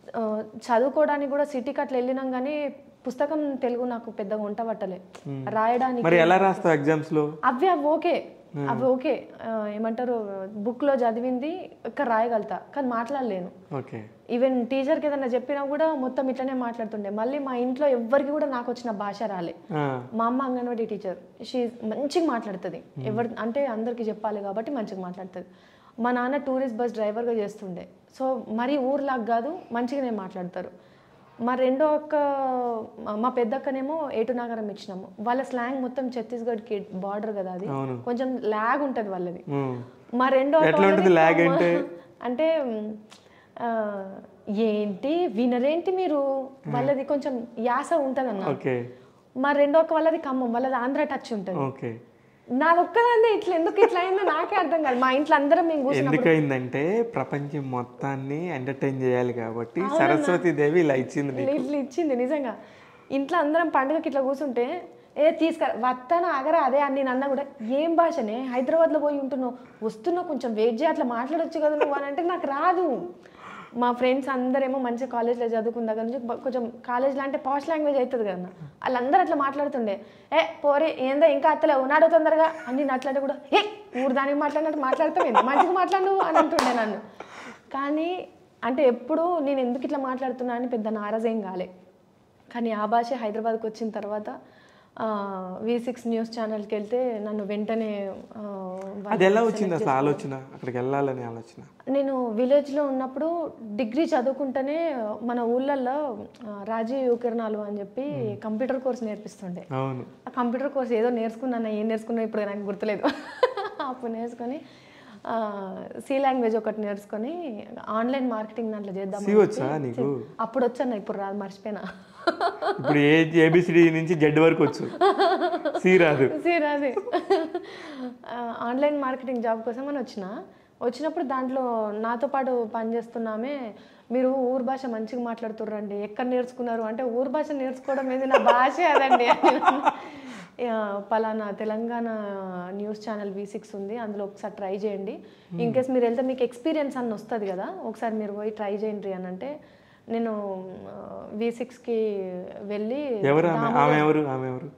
ఆ, చదువుకోవడానికి కూడా సిటీకి అట్లా వెళ్ళినాం కానీ పుస్తకం తెలుగు నాకు పెద్దగా వంట పట్టలే రాయడానికి మరి ఎలా రాస్తావు ఎగ్జామ్స్ లో అవి అవి ఓకే అవి ఓకే ఆ, ఏమంటారు బుక్లో చదివింది ఇక్కడ రాయగలుగుతా కానీ మాట్లాడలేను ఓకే ఈవెన్ టీచర్కి ఏదైనా చెప్పినా కూడా మొత్తం ఇట్లనే మాట్లాడుతుండే మళ్ళీ మా ఇంట్లో ఎవ్వరికి కూడా నాకు వచ్చిన భాష రాలే ఆ, మా అమ్మ అంగన్వాడీ టీచర్ షీ మంచిగా మాట్లాడుతుంది ఎవరు అంటే అందరికీ చెప్పాలి కాబట్టి మంచిగా మాట్లాడుతుంది మా నాన్న టూరిస్ట్ బస్ డ్రైవర్గా చేస్తుండే సో మరీ ఊర్లాగా కాదు మంచిగానే మాట్లాడతారు మా రెండో అక్క మా- మా పెద్ద అక్కనేమో ఏటు నాగరం ఇచ్చినాము వాళ్ళ స్లాంగ్ మొత్తం ఛత్తీస్గఢ్కి బార్డర్ కదా అది అవును. కొంచెం ల్యాగ్ ఉంటుంది వాళ్ళది ఉమ్. మా రెండో అక్క ఎట్లా ఉంటుంది వాళ్ళది lag కమ్మ- అంటే? అంటే మ్, ఆ, ఏంటి వినరేంటి మీరు వాళ్ళది కొంచెం యాస ఉంటుంది అన్న ఓకే మా రెండో అక్క వాళ్ళది ఖమ్మం వాళ్ళది ఆంధ్ర టచ్ ఉంటుంది ఓకే నాది ఒక్కదాన్నే ఇట్లా ఎందుకు ఇట్లా అయిందో నాకే అర్థం కాదు మా ఇంట్లో అందరం మేము కూర్చుని ఎందుకైందంటే ప్రపంచం మొత్తాన్ని ఎంటర్టైన్ చేయాలి కాబట్టి సరస్వతి దేవి ఇలా ఇచ్చింది నీకు. ఇట్లా ఇచ్చింది నిజంగా ఇంట్లో అందరం పండుగకి ఇట్లా కూర్చుంటే ఏ తీసుకురా వస్తాను ఆగరా అదే అని నేను అన్నా కూడా ఏం భాషనే హైదరాబాద్లో పోయి ఉంటున్నావు వస్తున్నావు కొంచెం వెయిట్ చేయి అట్లా మాట్లాడొచ్చు కదా నువ్వు అని అంటే నాకు రాదు మా ఫ్రెండ్స్ అందరేమో మంచిగా కాలేజ్లో చదువుకున్న దగ్గర నుంచి బ- కొంచెం కాలేజ్లో అంటే పాష్ లాంగ్వేజ్ అవుతుంది కదా వాళ్ళందరూ అట్లా మాట్లాడుతుండే ఏ పోరే ఏందో ఇంకా అత్తలేవు నాడు తొందరగా అని నేను అట్లాంటి కూడా ఏ ఊరు దానికి మాట్లాడినట్టు మాట్లాడతావు మంచిగా మాట్లాడు అని అంటుండే నన్ను కానీ అంటే ఎప్పుడు నేను ఎందుకు ఇట్లా మాట్లాడుతున్నా అని పెద్ద నారాజేం కాలే కానీ ఆ భాష హైదరాబాద్కి వచ్చిన తర్వాత వి సిక్స్ న్యూస్ ఛానల్కి వెళ్తే నన్ను వెంటనే ఆ, వాళ్ళు అది ఎలా వచ్చింది అసలు ఆలోచన అక్కడికి వెళ్ళాలని ఆలోచన నేను విలేజ్లో ఉన్నప్పుడు డిగ్రీ చదువుకుంటేనే మన ఊళ్ళల్లో ఆ, రాజీవ్ యువకిరణాలు అని చెప్పి కంప్యూటర్ కోర్స్ నేర్పిస్తుండే అవును ఆ కంప్యూటర్ కోర్స్ ఏదో నేర్చుకున్నాను ఏం నేర్చుకున్నా ఇప్పుడు నాకు గుర్తులేదు అప్పుడు నేర్చుకొని సి లాంగ్వేజ్ ఒకటి నేర్చుకొని ఆన్లైన్ మార్కెటింగ్ దాంట్లో చేద్దాం సి వచ్చా నీకు అప్పుడు వచ్చాను ఇప్పుడు రాదు మర్చిపోయినా ఇప్పుడు ఏ ఏబిసిడి నుంచి జెడ్ వరకు వచ్చు సి రాదు సీరాది ఆన్లైన్ మార్కెటింగ్ జాబ్ కోసం అని వచ్చిన వచ్చినప్పుడు దాంట్లో నాతో పాటు పనిచేస్తున్నామే మీరు ఊరు భాష మంచిగా మాట్లాడుతుర్రండి ఎక్కడ నేర్చుకున్నారు అంటే ఊరు భాష నేర్చుకోవడం ఏది నా భాషే అదండి ఆ, పలానా Telangana news channel V six ఉంది అందులో ఒకసారి ట్రై చేయండి ఇన్ కేస్ మీరు వెళ్తే మీకు ఎక్స్పీరియన్స్ అన్న వస్తుంది కదా ఒకసారి మీరు పోయి ట్రై చేయండి అని అంటే నేను వి సిక్స్కి వెళ్ళి ఎవరు ఆమె ఆమె ఎవరు ఆమె ఎవరు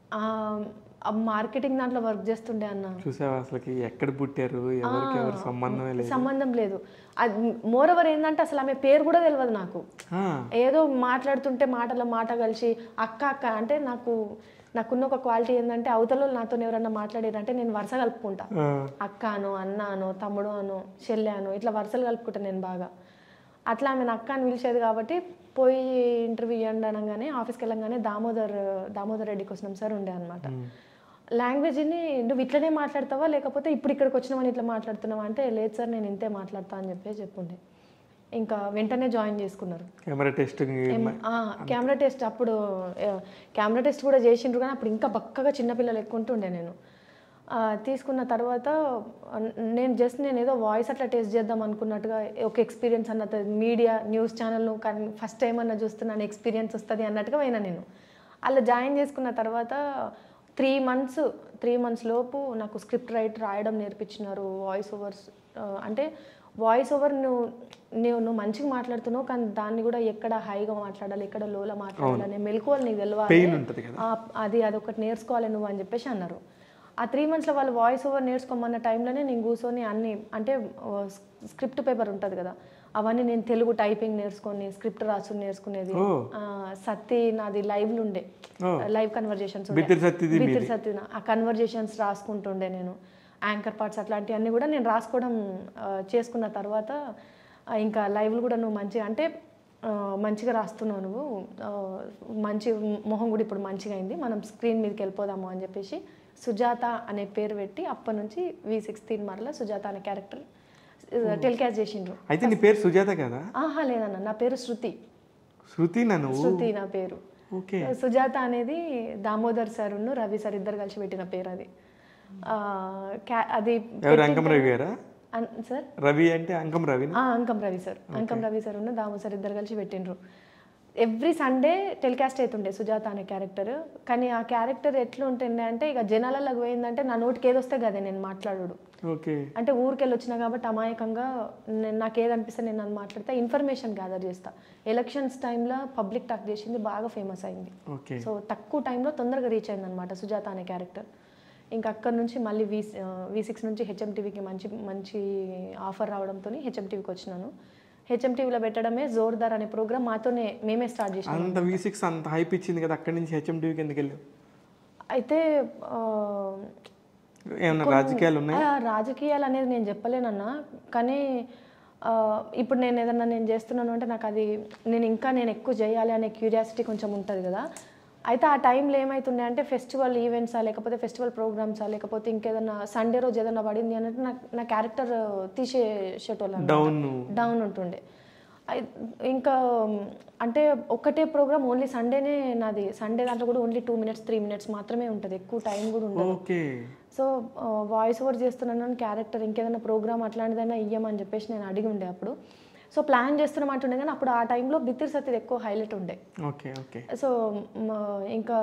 మార్కెటింగ్ దాంట్లో వర్క్ చేస్తుండే అన్న చూసావా అసలుకి ఎక్కడ పుట్టారు ఎవరికి ఎవరు సంబంధమే లేదు సంబంధం లేదు అది మోర్ ఓవర్ ఏంటంటే అసలు ఆమె పేరు కూడా తెలియదు నాకు ఆ, ఏదో మాట్లాడుతుంటే మాటలో మాట కలిసి అక్క అక్క అంటే నాకు నాకున్న ఒక క్వాలిటీ ఏంటంటే అవతల నాతో ఎవరన్నా మాట్లాడారంటే నేను వరుస కలుపుకుంటా ఆ, అక్క అను అన్న అను తమ్ముడు అను చెల్లె అను ఇట్లా వరుసలు కలుపుకుంటా నేను బాగా అట్లా ఆమె అక్క అని పిలిచేది కాబట్టి పోయి ఇంటర్వ్యూ ఇవ్వండి అనగానే ఆఫీస్కి వెళ్ళంగానే దామోదర్ దామోదర్ రెడ్డి కోసం సార్ ఉండే అనమాట లాంగ్వేజ్ని నువ్వు ఇట్లనే మాట్లాడతావా లేకపోతే ఇప్పుడు ఇక్కడికి వచ్చినావని ఇట్లా మాట్లాడుతున్నావా అంటే లేదు సార్ నేను ఇంతే మాట్లాడతా అని చెప్పి చెప్పుండే ఇంకా వెంటనే జాయిన్ చేసుకున్నారు కెమెరా టెస్ట్ ఆ, కెమెరా టెస్ట్ అప్పుడు ఆ, కెమెరా టెస్ట్ కూడా చేసిండ్రు కానీ అప్పుడు ఇంకా బక్కగా చిన్నపిల్లలు ఎక్కువ ఉంటుండే నేను ఆ, తీసుకున్న తర్వాత ఆ, నేను జస్ట్ నేను ఏదో వాయిస్ అట్లా టెస్ట్ చేద్దాం అనుకున్నట్టుగా ఒక ఎక్స్పీరియన్స్ అన్నది మీడియా న్యూస్ ఛానల్ కానీ ఫస్ట్ టైం అన్న చూస్తున్నాను ఎక్స్పీరియన్స్ వస్తుంది అన్నట్టుగా పోయినా నేను అలా జాయిన్ చేసుకున్న తర్వాత త్రీ మంత్స్ త్రీ మంత్స్ లోపు నాకు స్క్రిప్ట్ రైట్ రాయడం నేర్పించినారు వాయిస్ ఓవర్స్ అంటే వాయిస్ ఓవర్ నువ్వు నువ్వు నువ్వు మంచిగా మాట్లాడుతున్నావు కానీ దాన్ని కూడా ఎక్కడ హైగా మాట్లాడాలి ఎక్కడ లోలో మాట్లాడాలి అనే మెలకువలు నీకు తెలియాలి పెయిన్ ఉంటుంది కదా ఆ, అది అదొకటి నేర్చుకోవాలి నువ్వు అని చెప్పేసి అన్నారు ఆ త్రీ మంత్స్లో వాళ్ళు వాయిస్ ఓవర్ నేర్చుకోమన్న టైంలోనే నేను కూర్చొని అన్ని అంటే స్క్రిప్ట్ పేపర్ ఉంటుంది కదా అవన్నీ నేను తెలుగు టైపింగ్ నేర్చుకొని స్క్రిప్ట్ రాసు నేర్చుకునేది ఓ. ఆ, సత్తి నాది లైవ్లు ఉండే ఓ. లైవ్ కన్వర్జేషన్స్ బిత్తిరి సత్తిది బిత్తిరి సత్తిన ఆ కన్వర్జేషన్స్ రాసుకుంటుండే నేను యాంకర్ పార్ట్స్ అట్లాంటివన్నీ కూడా నేను రాసుకోవడం ఆ, చేసుకున్న తర్వాత ఆ, ఇంకా లైవ్లు కూడా నువ్వు మంచిగా అంటే ఆ, మంచిగా రాస్తున్నావు నువ్వు ఆ, మంచి మొహం కూడా ఇప్పుడు మంచిగా అయింది మనం స్క్రీన్ మీదకి వెళ్ళిపోదాము అని చెప్పేసి సుజాత అనే పేరు పెట్టి అప్పటి నుంచి వి సిక్స్టీన్ మరలా సుజాత అనే క్యారెక్టర్ టెలికాస్ట్ చేసిండ్రు అయితే నీ పేరు సుజాత కదా ఆహా లేదన్న నా పేరు శృతి శృతి నన్ను శృతి నా పేరు ఓకే సుజాత అనేది దామోదర్ సార్ రవి సార్ ఇద్దరు కలిసి పెట్టిన పేరు అది ఆ, క్యా- అది ఎవరు అంకం రవి గారా అన్- సార్ రవి అంటే అంకం రవినా ఆ, అంకం రవి సార్ అంకం రవి సార్ ఉన్న దామో సార్ ఇద్దరు కలిసి పెట్టిండ్రు ఎవ్రీ సండే టెలికాస్ట్ అవుతుండే సుజాత అనే క్యారెక్టర్ కానీ ఆ క్యారెక్టర్ ఎట్లా ఉంటుండే అంటే ఇక జనాలకు పోయిందంటే నా నోటికి ఏదొస్తే కదే నేను మాట్లాడు ఓకే అంటే ఊరికెళ్ళి వచ్చినా కాబట్టి అమాయకంగా నేను నాకు ఏది అనిపిస్తే నేను అది మాట్లాడితే ఇన్ఫర్మేషన్ గ్యాదర్ చేస్తా ఎలక్షన్స్ టైంలో పబ్లిక్ టాక్ చేసింది బాగా ఫేమస్ అయింది ఓకే సో తక్కువ టైంలో తొందరగా రీచ్ అయింది అనమాట సుజాత అనే క్యారెక్టర్ ఇంకా అక్కడ నుంచి మళ్ళీ వి వి సిక్స్ నుంచి హెచ్ఎం టీవీకి మంచి మంచి ఆఫర్ రావడంతో హెచ్ఎం టీవీకి వచ్చినాను హెచ్ఎం టీవీలో పెట్టడమే జోర్దార్ అనే ప్రోగ్రామ్ మాతోనే మేమే స్టార్ట్ చేసాం అంత వి సిక్స్ అంత హైప్ ఇచ్చింది కదా అక్కడి నుంచి హెచ్ఎం టీవీకి ఎందుకు వెళ్ళావు అయితే ఆ, ఏమన్నా రాజకీయాలు ఉన్నాయి ఆ, రాజకీయాలు అనేది నేను చెప్పలేనన్నా కానీ ఆ, ఇప్పుడు నేను ఏదన్నా నేను చేస్తున్నాను అంటే నాకు అది నేను ఇంకా నేను ఎక్కువ చేయాలి అనే క్యూరియాసిటీ కొంచెం ఉంటుంది కదా అయితే ఆ టైంలో ఏమవుతుండే అంటే ఫెస్టివల్ ఈవెంట్సా లేకపోతే ఫెస్టివల్ ప్రోగ్రామ్సా లేకపోతే ఇంకేదన్నా సండే రోజు ఏదన్నా పడింది అన్నట్టు నాకు నా క్యారెక్టర్ తీసేసేటోళ్ళు డౌన్ డౌన్ ఉంటుండే ఐ- ఇంకా అంటే ఒక్కటే ప్రోగ్రామ్ ఓన్లీ సండేనే నాది సండే దాంట్లో కూడా only two minutes three minutes మాత్రమే ఉంటుంది ఎక్కువ టైం కూడా ఉండదు ఓకే సో వాయిస్ ఓవర్ చేస్తున్నాను క్యారెక్టర్ ఇంకేదైనా ప్రోగ్రామ్ అట్లాంటిదైనా ఇయ్యమని చెప్పేసి నేను అడిగి ఉండే అప్పుడు సో ప్లాన్ చేస్తున్నాం అంటుండే కానీ అప్పుడు ఆ టైంలో బిత్తిరి సత్యది ఎక్కువ హైలైట్ ఉండే ఓకే ఓకే సో మ, ఇంకా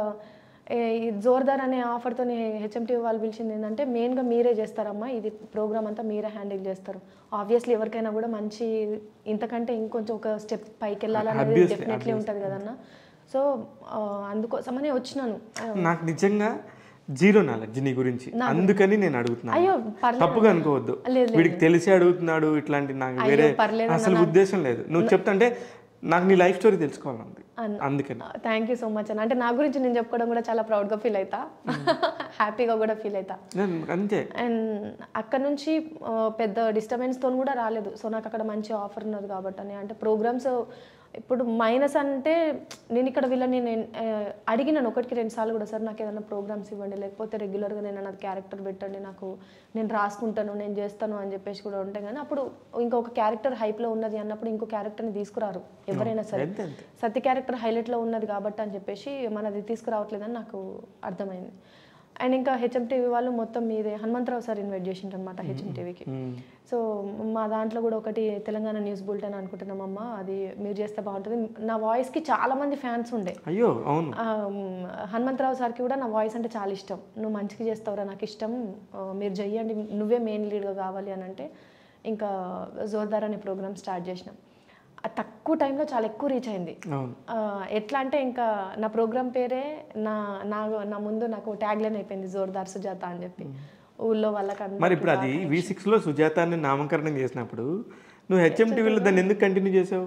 ఏ- ఈ జోర్దార్ అనే ఆఫర్తో హెచ్ఎంటీవీ వాళ్ళు పిలిచింది ఏంటంటే మెయిన్గా మీరే చేస్తారమ్మా ఇది ప్రోగ్రామ్ అంతా మీరే హ్యాండిల్ చేస్తారు ఆబ్వియస్లీ ఎవరికైనా కూడా మంచి ఇంతకంటే ఇంకొంచెం ఒక స్టెప్ పైకి వెళ్ళాలనేది Obviously, డెఫినెట్లీ ఉంటుంది కదన్న సో అందుకోసమనే వచ్చినాను నాకు నిజంగా జీరో నాలెడ్జ్ నీ గురించి అందుకని నేను అడుగుతున్నాను అయ్యో పర్లేదు తప్పుగా అనుకోవద్దు లేదు, వీడికి తెలిసి అడుగుతున్నాడు ఇట్లాంటి నాకు అయ్యో, వేరే పర్లేదు అసలు ఉద్దేశం లేదు నువ్వు చెప్తుంటే నాకు నీ లైఫ్ స్టోరీ తెలుసుకోవాలంది అందుకని థ్యాంక్ యూ సో మచ్ అన్న అంటే నా గురించి నేను చెప్పుకోవడం కూడా చాలా ప్రౌడ్గా ఫీల్ అవుతా హ్యాపీగా కూడా ఫీల్ అవుతా నేను అంతే అండ్ అక్కడ నుంచి ఆ, పెద్ద డిస్టర్బెన్స్తో కూడా రాలేదు సో నాకు అక్కడ మంచి ఆఫర్ ఉన్నది కాబట్టి అని అంటే ప్రోగ్రామ్స్ ఇప్పుడు మైనస్ అంటే నేను ఇక్కడ వీళ్ళని నేను ఆ, అడిగినాను ఒకటికి రెండు సార్లు కూడా సార్ నాకు ఏదైనా ప్రోగ్రామ్స్ ఇవ్వండి లేకపోతే రెగ్యులర్గా నేను నాది క్యారెక్టర్ పెట్టండి నాకు నేను రాసుకుంటాను నేను చేస్తాను అని చెప్పేసి కూడా ఉంటాయి కానీ అప్పుడు ఇంకొక క్యారెక్టర్ హైప్లో ఉన్నది అన్నప్పుడు ఇంకో క్యారెక్టర్ని తీసుకురారు ఎవరైనా సరే అంతే అంతే సత్య క్యారెక్టర్ హైలైట్లో ఉన్నది కాబట్టి అని చెప్పేసి మనది తీసుకురావట్లేదని నాకు అర్థమైంది అండ్ ఇంకా హెచ్ఎం టీవీ వాళ్ళు మొత్తం మీదే హనుమంతరావు సార్ ఇన్వైట్ చేసిండ్రు అనమాట హెచ్ఎం టీవీకి మ్మ్. సో మా దాంట్లో కూడా ఒకటి తెలంగాణ న్యూస్ బులెటిన్ అనుకుంటున్నామమ్మా అది మీరు చేస్తే బాగుంటుంది నా వాయిస్కి చాలా మంది ఫ్యాన్స్ ఉండే అయ్యో అవును ఆ, మ్, హనుమంతరావు సార్కి కూడా నా వాయిస్ అంటే చాలా ఇష్టం నువ్వు మంచిగా చేస్తావురా నాకు ఇష్టం ఆ, మీరు చెయ్యండి నువ్వే మెయిన్ లీడ్గా కావాలి అని అంటే ఇంకా జోర్దార్ అనే ప్రోగ్రామ్ స్టార్ట్ చేసినాం ఆ తక్కువ టైంలో చాలా ఎక్కువ రీచ్ అయింది అవును ఆ, ఎట్లా అంటే ఇంకా నా ప్రోగ్రామ్ పేరే నా నా నా ముందు నాకు ట్యాగ్ లైన్ అయిపోయింది జోర్దార్ సుజాత అని చెప్పి ఊళ్ళో వాళ్ళకి అందరికీ మరి ఇప్పుడు అది వి సిక్స్లో సుజాతాన్ని నామకరణం చేసినప్పుడు నువ్వు హెచ్ఎం టీవీలో దాన్ని ఎందుకు కంటిన్యూ చేసావు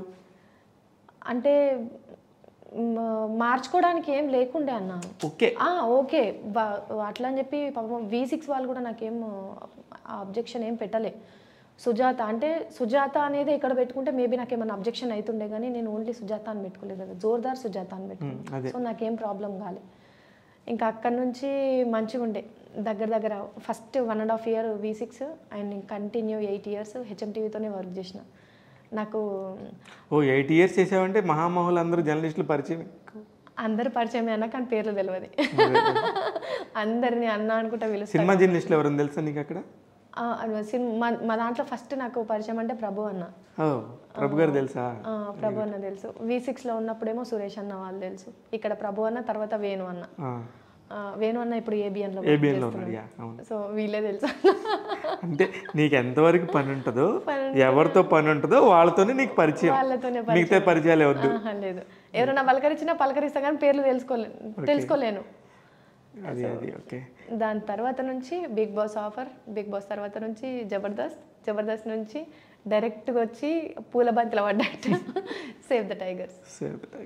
అంటే మ, మార్చుకోవడానికి ఏం లేకుండే అన్న ఓకే ఆ, ఓకే బా- అట్లా అని చెప్పి పాపం వి సిక్స్ వాళ్ళు కూడా నాకేం అబ్జెక్షన్ ఏం పెట్టలే సుజాత అంటే సుజాత అనేది ఇక్కడ పెట్టుకుంటే మేబీ నాకు ఏమైనా అబ్జెక్షన్ అవుతుండే కానీ నేను ఓన్లీ సుజాత అని పెట్టుకోలేదు కదా జోర్దార్ సుజాత అని మ్మ్, పెట్టుకున్నాను అదే సో నాకేం ప్రాబ్లం కాలే ఇంకా అక్కడ నుంచి మంచిగా ఉండే దగ్గర దగ్గర first one and half year V six and continue eight years HM టీవీతోనే వర్క్ చేసిన నాకు ఓ ఎయిట్ ఇయర్స్ చేసావంటే మహామహులు అందరూ జర్నలిస్టులు పరిచయం అందరు పరిచయమే అన్న కానీ పేర్లు తెలియదు అందరిని అన్న అనుకుంటా పిలుస్తారు సినిమా జర్నలిస్టులు ఎవరైనా తెలుసా నీకు అక్కడ ఆ, సినిమా మా దాంట్లో ఫస్ట్ నాకు పరిచయం అంటే ప్రభు అన్న ఓ ప్రభు గారు తెలుసా ఆ, ప్రభు అన్న తెలుసు వి సిక్స్లో ఉన్నప్పుడేమో సురేష్ అన్న వాళ్ళు తెలుసు ఇక్కడ ప్రభు అన్న తర్వాత వేణు అన్న ఆ, వేణు అన్న ఇప్పుడు ఏబిఎన్లో ఏబిఎన్లో ఉన్నాడు యా అవును సో వీళ్ళే తెలుసు అంటే నీకు ఎంతవరకు పని ఉంటుందో ఎవరితో పని ఉంటుందో వాళ్ళతోనే నీకు పరిచయం వాళ్ళతోనే మిగతా పరిచయాలు వద్దు ఆహా, లేదు ఎవరైనా పలకరించినా పలకరిస్తా కానీ పేర్లు తెలుసుకోలే తెలుసుకోలేను అది అది ఓకే దాని తర్వాత నుంచి Big Boss offer Big Boss తర్వాత నుంచి జబర్దస్త్ జబర్దస్త్ నుంచి డైరెక్ట్గా వచ్చి పూల బంతిలో పడ్డట్టు సేవ్ ద టైగర్స్ సరే